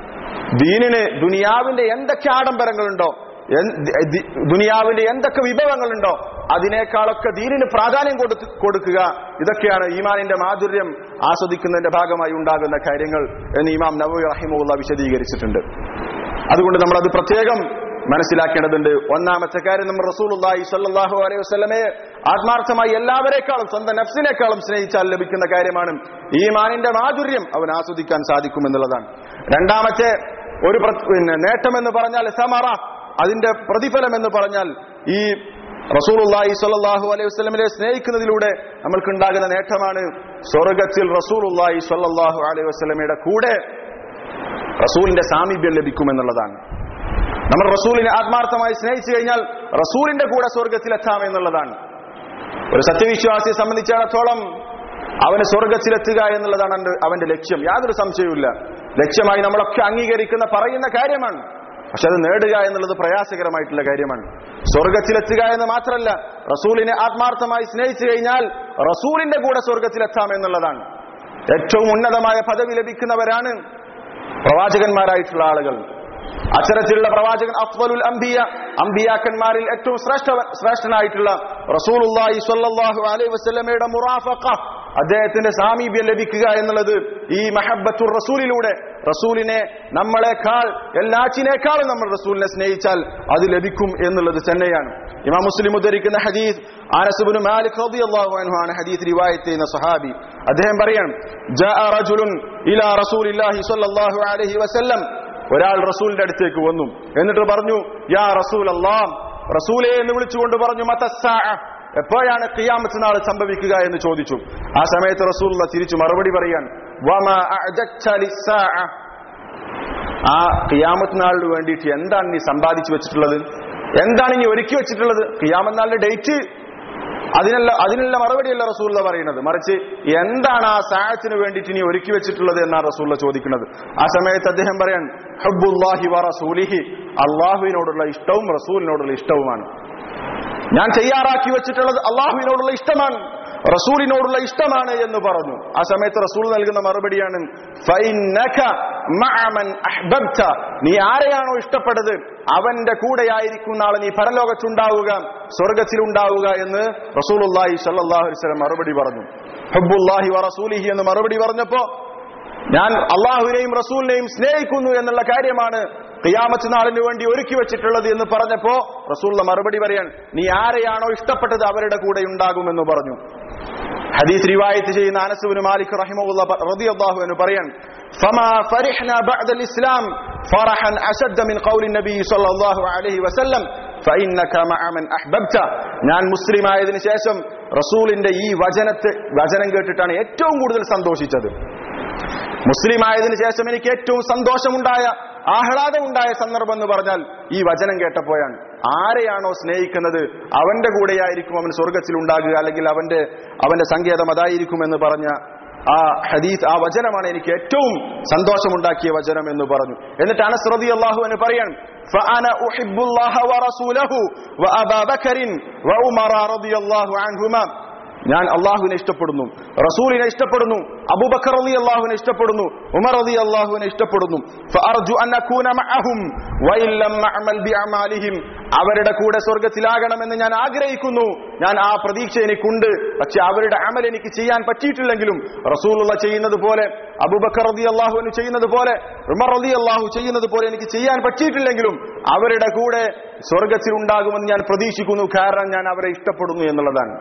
ദീനിന് ദുനിയാവിന്റെ എന്തൊക്കെ ആഡംബരങ്ങളുണ്ടോ എൻ- ദി- ദി- ദുനിയാവിന്റെ എന്തൊക്കെ വിഭവങ്ങളുണ്ടോ അതിനേക്കാളൊക്കെ ദീനിന് പ്രാധാന്യം കൊടുത്ത് കൊടുക്കുക ഇതൊക്കെയാണ് ഈമാനിന്റെ മാധുര്യം ആസ്വദിക്കുന്നതിന്റെ ഭാഗമായി ഉണ്ടാകുന്ന കാര്യങ്ങൾ എന്ന് ഇമാം നബി റഹിമുള്ള വിശദീകരിച്ചിട്ടുണ്ട് അതുകൊണ്ട് നമ്മൾ അത് പ്രത്യേകം മനസ്സിലാക്കേണ്ടതുണ്ട് ഒന്നാമത്തെ കാര്യം നമ്മൾ റസൂലുള്ളാഹി സ്വല്ലല്ലാഹു അലൈഹി വസല്ലമയെ ആത്മാർത്ഥമായി എല്ലാവരെക്കാളും സ്വന്തം നഫ്സിനേക്കാളും സ്നേഹിച്ചാൽ ലഭിക്കുന്ന കാര്യമാണ് ഈമാനിന്റെ മാധുര്യം അവൻ ആസ്വദിക്കാൻ സാധിക്കും എന്നുള്ളതാണ് രണ്ടാമത്തെ ഒരു പ്ര- പിന്നെ നേട്ടം എന്ന് പറഞ്ഞാൽ സമറ അതിന്റെ പ്രതിഫലം എന്ന് പറഞ്ഞാൽ ഈ റസൂലുള്ളാഹി സ്വല്ലല്ലാഹു അലൈഹി വസല്ലമയെ സ്നേഹിക്കുന്നതിലൂടെ നമ്മൾക്കുണ്ടാകുന്ന നേട്ടമാണ് സ്വർഗത്തിൽ റസൂലുള്ളാഹി സ്വല്ലല്ലാഹു അലൈഹി വസല്ലമയുടെ കൂടെ റസൂലിന്റെ സാമീപ്യം ലഭിക്കുമെന്നുള്ളതാണ് നമ്മൾ റസൂലിനെ ആത്മാർത്ഥമായി സ്നേഹിച്ചു കഴിഞ്ഞാൽ റസൂലിന്റെ കൂടെ സ്വർഗത്തിലെത്താം എന്നുള്ളതാണ് ഒരു സത്യവിശ്വാസിയെ സംബന്ധിച്ചിടത്തോളം അവന് സ്വർഗത്തിലെത്തുക എന്നുള്ളതാണ് അവന്റെ- അവന്റെ ലക്ഷ്യം യാതൊരു സംശയവുമില്ല ലക്ഷ്യമായി നമ്മളൊക്കെ അംഗീകരിക്കുന്ന പറയുന്ന കാര്യമാണ് പക്ഷെ അത് നേടുക എന്നുള്ളത് പ്രയാസകരമായിട്ടുള്ള കാര്യമാണ് സ്വർഗത്തിലെത്തുക എന്ന് മാത്രമല്ല റസൂലിനെ ആത്മാർത്ഥമായി സ്നേഹിച്ചു കഴിഞ്ഞാൽ റസൂലിന്റെ കൂടെ സ്വർഗത്തിലെത്താം എന്നുള്ളതാണ് ഏറ്റവും ഉന്നതമായ പദവി ലഭിക്കുന്നവരാണ് പ്രവാചകന്മാരായിട്ടുള്ള ആളുകൾ അത്തരത്തിലുള്ള പ്രവാചകൻ അഫ്വലുൽ അംബിയ അംബിയാക്കന്മാരിൽ ഏറ്റവും ശ്രേഷ്ഠ ശ്രേഷ്ഠനായിട്ടുള്ള റസൂലുള്ളാഹി സ്വല്ലല്ലാഹു അലൈഹി വസല്ലമയുടെ മുറാഫഖ അദ്ദേഹത്തിന്റെ സാമീപ്യം ലഭിക്കുക എന്നുള്ളത് ഈ മഹബത്തുർ റസൂലിലൂടെ റസൂലിനെ നമ്മളെക്കാൾ എല്ലാറ്റിനേക്കാളും നമ്മൾ റസൂലിനെ സ്നേഹിച്ചാൽ അത് ലഭിക്കും എന്നുള്ളത് തന്നെയാണ് ഇമാം മുസ്ലിം ഉദ്ധരിക്കുന്ന ഹദീസ് ആനസുബിന് മാലിക് റളിയല്ലാഹു അൻഹു ആണ് ഹദീസ് റിവായത്ത് ചെയ്യുന്ന സഹാബി അദ്ദേഹം പറയാണ് ജാഅ റജുലുൻ ഇലാ റസൂലില്ലാഹി സ്വല്ലല്ലാഹു അലൈഹി വസല്ലം ഒരാൾ റസൂലിന്റെ അടുത്തേക്ക് വന്നു എന്നിട്ട് പറഞ്ഞു യാ റസൂൽ അല്ലാം റസൂലെ എന്ന് വിളിച്ചുകൊണ്ട് പറഞ്ഞു മതസ്സാ എപ്പോഴാണ് ഖിയാമത്ത് നാൾ സംഭവിക്കുക എന്ന് ചോദിച്ചു ആ സമയത്ത് റസൂൽ തിരിച്ചു മറുപടി പറയാൻ വമാ അഅജക്ത ലിസ്സാഅ. ആ ഖിയാമത്ത് നാളിന് വേണ്ടിയിട്ട് എന്താണ് നീ സമ്പാദിച്ചു വെച്ചിട്ടുള്ളത് എന്താണ് നീ ഒരുക്കി വെച്ചിട്ടുള്ളത് ഖിയാമത്ത് നാളിന്റെ ഡേറ്റ് അതിനല്ല അതിനുള്ള മറുപടിയല്ല റസൂല്ല പറയുന്നത് മറിച്ച് എന്താണ് ആ സാഹത്തിന് വേണ്ടിയിട്ട് നീ ഒരുക്കി വെച്ചിട്ടുള്ളത് എന്നാണ് റസൂല്ല ചോദിക്കുന്നത് ആ സമയത്ത് അദ്ദേഹം പറയാൻ ഹബ്ബുല്ലാഹി വ റസൂലിഹി അള്ളാഹുവിനോടുള്ള ഇഷ്ടവും റസൂലിനോടുള്ള ഇഷ്ടവുമാണ് ഞാൻ തയ്യാറാക്കി വെച്ചിട്ടുള്ളത് അള്ളാഹുവിനോടുള്ള ഇഷ്ടമാണ് റസൂലിനോടുള്ള ഇഷ്ടമാണ് എന്ന് പറഞ്ഞു ആ സമയത്ത് റസൂൽ നൽകുന്ന മറുപടിയാണ് "ഫൈന്നക മഅ മൻ അഹ്ബബ്ത." നീ ആരെയാണോ ഇഷ്ടപ്പെട്ടത് അവന്റെ കൂടെയായിരിക്കും നാളെ നീ പരലോകത്തുണ്ടാവുക സ്വർഗത്തിലുണ്ടാവുക എന്ന് റസൂലുള്ളാഹി സ്വല്ലല്ലാഹു അലൈഹി വസല്ലം മറുപടി പറഞ്ഞു ഹബ്ബുല്ലാഹി വ റസൂലിഹി എന്ന് മറുപടി പറഞ്ഞപ്പോ ഞാൻ അള്ളാഹുവിനെയും റസൂലിനെയും സ്നേഹിക്കുന്നു എന്നുള്ള കാര്യമാണ് ഖിയാമത്ത് നാളിന് വേണ്ടി ഒരുക്കി വെച്ചിട്ടുള്ളത് എന്ന് പറഞ്ഞപ്പോ റസൂലിന്റെ മറുപടി പറയാൻ നീ ആരെയാണോ ഇഷ്ടപ്പെട്ടത് അവരുടെ കൂടെ ഉണ്ടാകുമെന്ന് പറഞ്ഞു ഹദീസ് റിവായത്ത് ചെയ്യുന്ന അനസുബിന് മാലിക് റഹിമുള്ള റളിയല്ലാഹു അൻഹു പറയാൻ ഫമാ ഫരിഹ്ന ബഅദൽ ഇസ്ലാം ഫറഹൻ അശദ്ദ മിൻ ഖൗലി നബി സ്വല്ലല്ലാഹു അലൈഹി വസല്ലം ഫഇന്നക മഅ മൻ അഹ്ബബ്ത ഞാൻ മുസ്ലിം ആയതിനു ശേഷം റസൂലിന്റെ ഈ വചനത്തെ വചനം കേട്ടിട്ടാണ് ഏറ്റവും കൂടുതൽ സന്തോഷിച്ചത് മുസ്ലിം ആയതിനു ശേഷം എനിക്ക് ഏറ്റവും സന്തോഷമുണ്ടായ ആഹ്ലാദമുണ്ടായ സന്ദർഭം എന്ന് പറഞ്ഞാൽ ഈ വചനം കേട്ടപ്പോഴാണ് ആരെയാണോ സ്നേഹിക്കുന്നത് അവന്റെ കൂടെയായിരിക്കും അവൻ സ്വർഗത്തിൽ ഉണ്ടാകുക അല്ലെങ്കിൽ അവന്റെ അവന്റെ സങ്കേതം അതായിരിക്കും എന്ന് പറഞ്ഞ ആ ഹദീസ് ആ വചനമാണ് എനിക്ക് ഏറ്റവും സന്തോഷമുണ്ടാക്കിയ വചനം എന്ന് പറഞ്ഞു എന്നിട്ട് അനസ് റളിയല്ലാഹു അൻഹു പറയാൻ فأنا أحب الله ورسوله وأبا بكر وعمر رضي الله عنهما ഞാൻ അള്ളാഹുവിനെ ഇഷ്ടപ്പെടുന്നു റസൂലിനെ ഇഷ്ടപ്പെടുന്നു അബൂബക്കർ അലി അള്ളാഹുവിനെ ഇഷ്ടപ്പെടുന്നു ഉമർ അലി അള്ളാഹുവിനെ ഇഷ്ടപ്പെടുന്നു ഫഅർജു അൻ അകൂന മഅഹും വഇൻ ലം അഅമൽ ബിഅമാലിഹിം അവരുടെ കൂടെ സ്വർഗ്ഗത്തിലാകണമെന്ന് ഞാൻ ആഗ്രഹിക്കുന്നു ഞാൻ ആ പ്രതീക്ഷ എനിക്കുണ്ട് പക്ഷെ അവരുടെ അമൽ എനിക്ക് ചെയ്യാൻ പറ്റിയിട്ടില്ലെങ്കിലും റസൂലുള്ള ചെയ്യുന്നത് പോലെ അബൂബക്കർ റതി അള്ളാഹുവിന് ചെയ്യുന്നത് പോലെ ഉമർ റതി അള്ളാഹു ചെയ്യുന്നത് പോലെ എനിക്ക് ചെയ്യാൻ പറ്റിയിട്ടില്ലെങ്കിലും അവരുടെ കൂടെ സ്വർഗത്തിൽ ഉണ്ടാകുമെന്ന് ഞാൻ പ്രതീക്ഷിക്കുന്നു കാരണം ഞാൻ അവരെ ഇഷ്ടപ്പെടുന്നു എന്നുള്ളതാണ്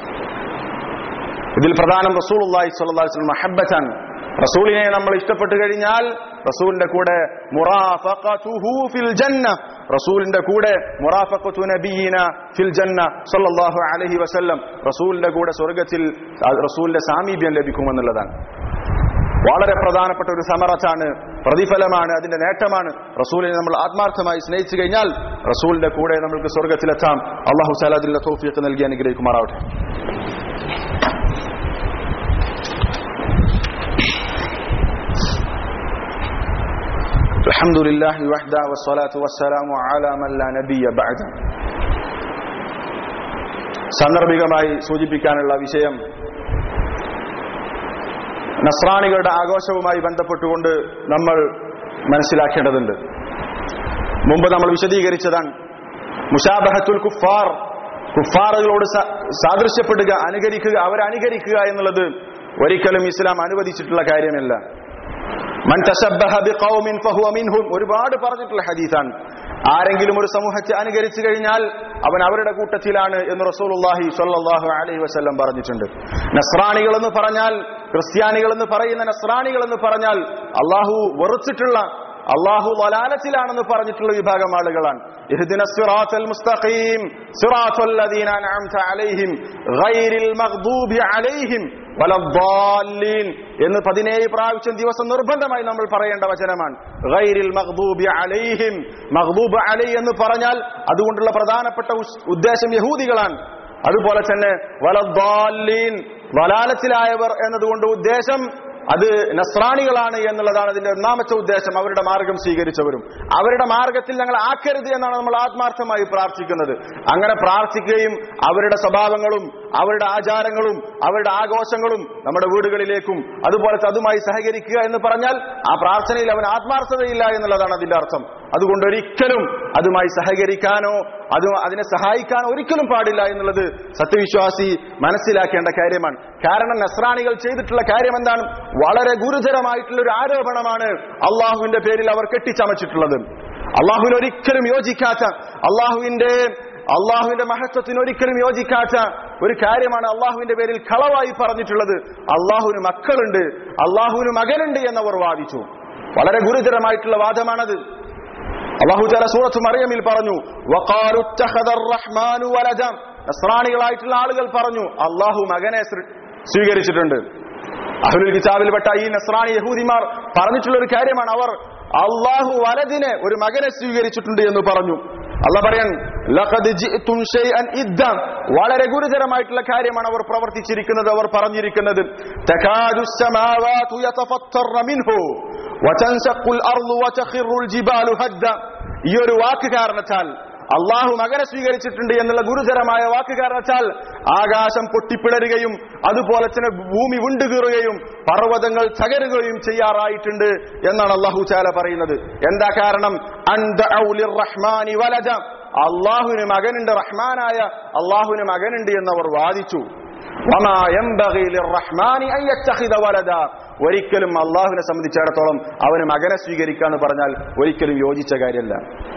ഇതിൽ പ്രധാനം റസൂൽ അള്ളാഹി സ്വല്ലം മഹബത്താണ് റസൂലിനെ നമ്മൾ ഇഷ്ടപ്പെട്ടു കഴിഞ്ഞാൽ റസൂലിന്റെ കൂടെ മുറാഫഖതുഹു ഫിൽ ജന്ന റസൂലിന്റെ കൂടെ മുറാഫഖതു നബിയിന ഫിൽ ജന്ന സല്ലല്ലാഹു അലൈഹി വസല്ലം റസൂലിന്റെ കൂടെ സ്വർഗ്ഗത്തിൽ റസൂലിന്റെ സാമീപ്യം ലഭിക്കുമെന്നുള്ളതാണ് വളരെ പ്രധാനപ്പെട്ട ഒരു സമറത്താണ് പ്രതിഫലമാണ് അതിന്റെ നേട്ടമാണ് റസൂലിനെ നമ്മൾ ആത്മാർത്ഥമായി സ്നേഹിച്ചു കഴിഞ്ഞാൽ റസൂലിന്റെ കൂടെ നമ്മൾക്ക് സ്വർഗത്തിലെത്താം അള്ളാഹു സാലാദിന്റെ തോഫിയൊക്കെ നൽകി അനുഗ്രഹിക്കുമാറാവട്ടെ الحمد لله وحده والصلاة والسلام على من لا نبي بعد സാന്ദർഭികമായി സൂചിപ്പിക്കാനുള്ള വിഷയം നസ്രാണികളുടെ ആഘോഷവുമായി ബന്ധപ്പെട്ടുകൊണ്ട് നമ്മൾ മനസ്സിലാക്കേണ്ടതുണ്ട് മുമ്പ് നമ്മൾ വിശദീകരിച്ചതാണ് മുഷാബഹത്തുൽ കുഫാർ കുഫാറുകളോട് സാദൃശ്യപ്പെടുക അനുകരിക്കുക അവരെ അനുകരിക്കുക എന്നുള്ളത് ഒരിക്കലും ഇസ്ലാം അനുവദിച്ചിട്ടുള്ള കാര്യമല്ല മൻ തശബ്ബഹ ബിഖൗമിൻ ഫഹുവ മിൻഹും ഒരുപാട് പറഞ്ഞിട്ടുള്ള ഹദീസാണ് ആരെങ്കിലും ഒരു സമൂഹത്തെ അനുകരിച്ചു കഴിഞ്ഞാൽ അവൻ അവരുടെ കൂട്ടത്തിലാണ് എന്ന് റസൂലുള്ളാഹി സ്വല്ലല്ലാഹു അലൈഹി വസല്ലം പറഞ്ഞിട്ടുണ്ട് നസ്രാണികൾ എന്ന് പറഞ്ഞാൽ ക്രിസ്ത്യാനികൾ എന്ന് പറയുന്ന നസ്രാണികൾ എന്ന് പറഞ്ഞാൽ അള്ളാഹു വെറുച്ചിട്ടുള്ള അള്ളാഹു വലാലത്തിലാണെന്ന് പറഞ്ഞിട്ടുള്ള വിഭാഗം ആളുകളാണ് ഇഹ്ദിന സിറാത്തൽ മുസ്തഖീം സിറാത്തൽ ലദീന അൻഅംത അലൈഹിം ഗൈരിൽ മഗ്ദൂബി അലൈഹിം വലദ്ദാല്ലീൻ എന്ന് പതിനേഴ് പ്രാവശ്യം ദിവസം നിർബന്ധമായി നമ്മൾ പറയേണ്ട വചനമാണ് ഗൈരിൽ മഗ്ദൂബി അലൈഹിം മഗ്ദൂബ് അലൈ എന്ന് പറഞ്ഞാൽ അതുകൊണ്ടുള്ള പ്രധാനപ്പെട്ട ഉദ്ദേശം യഹൂദികളാണ് അതുപോലെ തന്നെ വലദ്ദാല്ലീൻ വലാലത്തിലായവർ എന്നതുകൊണ്ട് ഉദ്ദേശം അത് നസ്രാണികളാണ് എന്നുള്ളതാണ് അതിന്റെ ഒന്നാമത്തെ ഉദ്ദേശം അവരുടെ മാർഗം സ്വീകരിച്ചവരും അവരുടെ മാർഗത്തിൽ ഞങ്ങൾ ആക്കരുത് എന്നാണ് നമ്മൾ ആത്മാർത്ഥമായി പ്രാർത്ഥിക്കുന്നത് അങ്ങനെ പ്രാർത്ഥിക്കുകയും അവരുടെ സ്വഭാവങ്ങളും അവരുടെ ആചാരങ്ങളും അവരുടെ ആഘോഷങ്ങളും നമ്മുടെ വീടുകളിലേക്കും അതുപോലെ അതുമായി സഹകരിക്കുക എന്ന് പറഞ്ഞാൽ ആ പ്രാർത്ഥനയിൽ അവൻ ആത്മാർത്ഥതയില്ല എന്നുള്ളതാണ് അതിന്റെ അർത്ഥം അതുകൊണ്ട് ഒരിക്കലും അതുമായി സഹകരിക്കാനോ അത് അതിനെ സഹായിക്കാൻ ഒരിക്കലും പാടില്ല എന്നുള്ളത് സത്യവിശ്വാസി മനസ്സിലാക്കേണ്ട കാര്യമാണ് കാരണം നസ്രാണികൾ ചെയ്തിട്ടുള്ള കാര്യം എന്താണ് വളരെ ഗുരുതരമായിട്ടുള്ള ഒരു ആരോപണമാണ് അള്ളാഹുവിന്റെ പേരിൽ അവർ കെട്ടിച്ചമച്ചിട്ടുള്ളത് അള്ളാഹുവിന് ഒരിക്കലും യോജിക്കാത്ത അള്ളാഹുവിന്റെ അള്ളാഹുവിന്റെ മഹത്വത്തിന് ഒരിക്കലും യോജിക്കാത്ത ഒരു കാര്യമാണ് അള്ളാഹുവിന്റെ പേരിൽ കളവായി പറഞ്ഞിട്ടുള്ളത് അള്ളാഹുവിന് മക്കളുണ്ട് അള്ളാഹുവിന് മകനുണ്ട് എന്നവർ വാദിച്ചു വളരെ ഗുരുതരമായിട്ടുള്ള വാദമാണത് അള്ളാഹു ചല സൂറത്ത് മറിയമിൽ പറഞ്ഞു നസ്രാണികളായിട്ടുള്ള ആളുകൾ പറഞ്ഞു അള്ളാഹു മകനെ സ്വീകരിച്ചിട്ടുണ്ട് അഹുൽ കിതാബിൽപ്പെട്ട ഈ നസ്രാണി യഹൂദിമാർ പറഞ്ഞിട്ടുള്ള ഒരു കാര്യമാണ് അവർ അള്ളാഹു വലതിനെ ഒരു മകനെ സ്വീകരിച്ചിട്ടുണ്ട് എന്ന് പറഞ്ഞു അല്ല പറയാൻ വളരെ ഗുരുതരമായിട്ടുള്ള കാര്യമാണ് അവർ പ്രവർത്തിച്ചിരിക്കുന്നത് അവർ പറഞ്ഞിരിക്കുന്നത് ഈ ഒരു വാക്ക് കാരണത്താൽ അള്ളാഹു മകനെ സ്വീകരിച്ചിട്ടുണ്ട് എന്നുള്ള ഗുരുതരമായ വാക്ക് കാരണത്താൽ ആകാശം പൊട്ടിപ്പിളരുകയും അതുപോലെ തന്നെ ഭൂമി വിണ്ടുകീറുകയും പർവ്വതങ്ങൾ തകരുകയും ചെയ്യാറായിട്ടുണ്ട് എന്നാണ് അള്ളാഹു ചാല പറയുന്നത് എന്താ കാരണം റഹ്മാനി വലജ അള്ളാഹുവിന് മകനുണ്ട് റഹ്മാനായ അള്ളാഹുവിന് മകനുണ്ട് എന്നവർ വാദിച്ചു ഒരിക്കലും അള്ളാഹുവിനെ സംബന്ധിച്ചിടത്തോളം അവന് മകനെ സ്വീകരിക്കുക എന്ന് പറഞ്ഞാൽ ഒരിക്കലും യോജിച്ച കാര്യമല്ല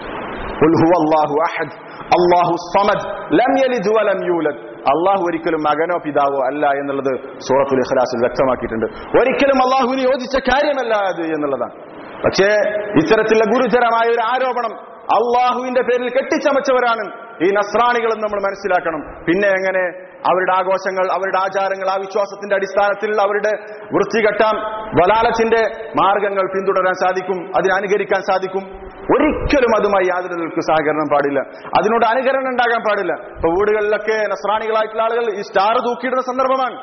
അള്ളാഹു ഒരിക്കലും മകനോ പിതാവോ അല്ല എന്നുള്ളത് സൂറത്തുൽ ഇഖ്ലാസിൽ വ്യക്തമാക്കിയിട്ടുണ്ട് ഒരിക്കലും അള്ളാഹുവിന് യോജിച്ച കാര്യമല്ല അത് എന്നുള്ളതാണ് പക്ഷേ ഇത്തരത്തിലുള്ള ഗുരുതരമായ ഒരു ആരോപണം അള്ളാഹുവിന്റെ പേരിൽ കെട്ടിച്ചമച്ചവരാണ് ഈ നസ്രാണികൾ എന്ന് നമ്മൾ മനസ്സിലാക്കണം പിന്നെ എങ്ങനെ അവരുടെ ആഘോഷങ്ങൾ അവരുടെ ആചാരങ്ങൾ ആ വിശ്വാസത്തിന്റെ അടിസ്ഥാനത്തിൽ അവരുടെ വൃത്തികെട്ട വലാലത്തിന്റെ മാർഗങ്ങൾ പിന്തുടരാൻ സാധിക്കും അതിനെ അനുകരിക്കാൻ സാധിക്കും ഒരിക്കലും അതുമായി യാതൊരു നിൽക്ക് സഹകരണം പാടില്ല അതിനോട് അനുകരണം ഉണ്ടാകാൻ പാടില്ല ഇപ്പൊ വീടുകളിലൊക്കെ നസ്രാണികളായിട്ടുള്ള ആളുകൾ ഈ സ്റ്റാർ തൂക്കിയിടുന്ന സന്ദർഭമാണ്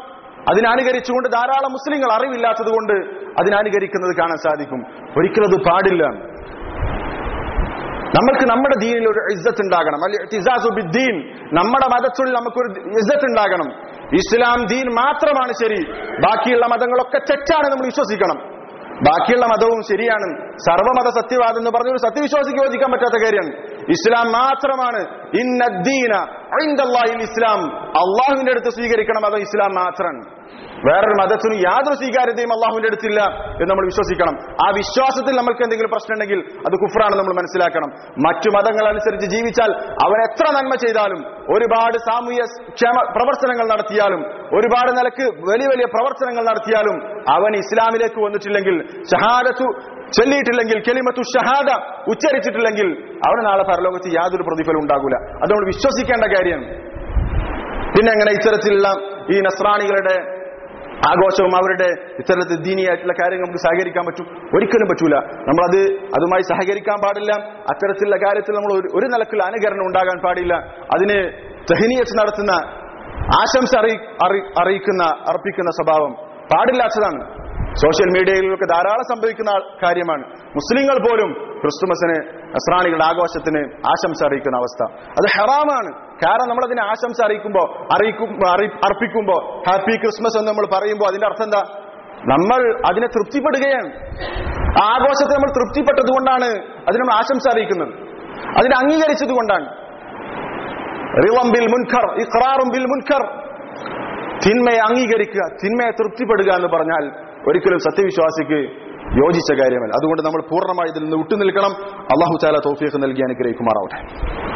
അതിനനുകരിച്ചുകൊണ്ട് ധാരാളം മുസ്ലിങ്ങൾ അറിവില്ലാത്തത് കൊണ്ട് അതിനനുകരിക്കുന്നത് കാണാൻ സാധിക്കും ഒരിക്കലും അത് പാടില്ല നമ്മൾക്ക് നമ്മുടെ ദീനിൽ ഒരു ഇസ്സത്ത് ഉണ്ടാകണം അല്ലെ ഇത്തിസാസു ബിദ്ദീൻ നമ്മുടെ മതത്തിൽ നമുക്കൊരു ഇസ്സത്ത് ഉണ്ടാകണം ഇസ്ലാം ദീൻ മാത്രമാണ് ശരി ബാക്കിയുള്ള മതങ്ങളൊക്കെ തെറ്റാണ് നമ്മൾ വിശ്വസിക്കണം ബാക്കിയുള്ള മതവും ശരിയാണ് സർവ്വമത സത്യവാദം എന്ന് പറഞ്ഞ ഒരു സത്യവിശ്വാസിക്ക് യോജിക്കാൻ പറ്റാത്ത കാര്യമാണ് ഇസ്ലാം മാത്രമാണ് ഇന്നദ്ദീന ഐന്ദല്ലാഹിൽ ഇസ്ലാം അള്ളാഹുവിന്റെ അടുത്ത് സ്വീകരിക്കണം മതം ഇസ്ലാം മാത്രമാണ് വേറൊരു മതത്തിനും യാതൊരു സ്വീകാര്യതയും അള്ളാഹുവിന്റെ അടുത്തില്ല എന്ന് നമ്മൾ വിശ്വസിക്കണം ആ വിശ്വാസത്തിൽ നമ്മൾക്ക് എന്തെങ്കിലും പ്രശ്നം ഉണ്ടെങ്കിൽ അത് കുഫറാണ് നമ്മൾ മനസ്സിലാക്കണം മറ്റു മതങ്ങൾ അനുസരിച്ച് ജീവിച്ചാൽ അവൻ എത്ര നന്മ ചെയ്താലും ഒരുപാട് സാമൂഹ്യ ക്ഷേമ പ്രവർത്തനങ്ങൾ നടത്തിയാലും ഒരുപാട് നിലക്ക് വലിയ വലിയ പ്രവർത്തനങ്ങൾ നടത്തിയാലും അവൻ ഇസ്ലാമിലേക്ക് വന്നിട്ടില്ലെങ്കിൽ ഷഹാദത്തു ചൊല്ലിയിട്ടില്ലെങ്കിൽ കെലിമത്തു ഷഹാദ ഉച്ചരിച്ചിട്ടില്ലെങ്കിൽ അവന് നാളെ പരലോകത്ത് യാതൊരു പ്രതിഫലം ഉണ്ടാകൂല അത് നമ്മൾ വിശ്വസിക്കേണ്ട കാര്യമാണ് പിന്നെ എങ്ങനെ ഇത്തരത്തിലുള്ള ഈ നസ്രാണികളുടെ ആഘോഷവും അവരുടെ ഇത്തരത്തിൽ ദീനിയായിട്ടുള്ള കാര്യങ്ങൾ നമുക്ക് സഹകരിക്കാൻ പറ്റും ഒരിക്കലും പറ്റൂല നമ്മളത് അതുമായി സഹകരിക്കാൻ പാടില്ല അത്തരത്തിലുള്ള കാര്യത്തിൽ നമ്മൾ ഒരു- ഒരു നിലക്കുള്ള അനുകരണം ഉണ്ടാകാൻ പാടില്ല അതിന് തെഹനീയത്ത് നടത്തുന്ന ആശംസ അറിയി അറി- അറിയിക്കുന്ന അർപ്പിക്കുന്ന സ്വഭാവം പാടില്ലാത്തതാണ് സോഷ്യൽ മീഡിയയിലൊക്കെ ധാരാളം സംഭവിക്കുന്ന ആ- കാര്യമാണ് മുസ്ലിങ്ങൾ പോലും ക്രിസ്തുമസിന് നസ്രാണികളുടെ ആഘോഷത്തിന് ആശംസ അറിയിക്കുന്ന അവസ്ഥ അത് ഹറാമാണ് കാരണം നമ്മൾ അതിനെ ആശംസ അറിയിക്കുമ്പോ അറിയിക്കും അറി- അർപ്പിക്കുമ്പോ ഹാപ്പി ക്രിസ്മസ് എന്ന് നമ്മൾ പറയുമ്പോൾ അതിന്റെ അർത്ഥം എന്താ നമ്മൾ അതിനെ തൃപ്തിപ്പെടുകയാണ് ആ ആഘോഷത്തെ നമ്മൾ തൃപ്തിപ്പെട്ടത് കൊണ്ടാണ് അതിന് നമ്മൾ ആശംസ അറിയിക്കുന്നത് അതിനെ അംഗീകരിച്ചത് കൊണ്ടാണ് റിവം ബിൽ മുൻഖർ ഇഖ്റാറും ബിൽ മുൻഖർ തിന്മയെ അംഗീകരിക്കുക തിന്മയെ തൃപ്തിപ്പെടുക എന്ന് പറഞ്ഞാൽ ഒരിക്കലും സത്യവിശ്വാസിക്ക് യോജിച്ച കാര്യമല്ല അതുകൊണ്ട് നമ്മൾ പൂർണ്ണമായി ഇതിൽ നിന്ന് വിട്ടുനിൽക്കണം അള്ളാഹു ചാല തോഫിയൊക്കെ നൽകി അനുഗ്രഹിക്കുമാറാവട്ടെ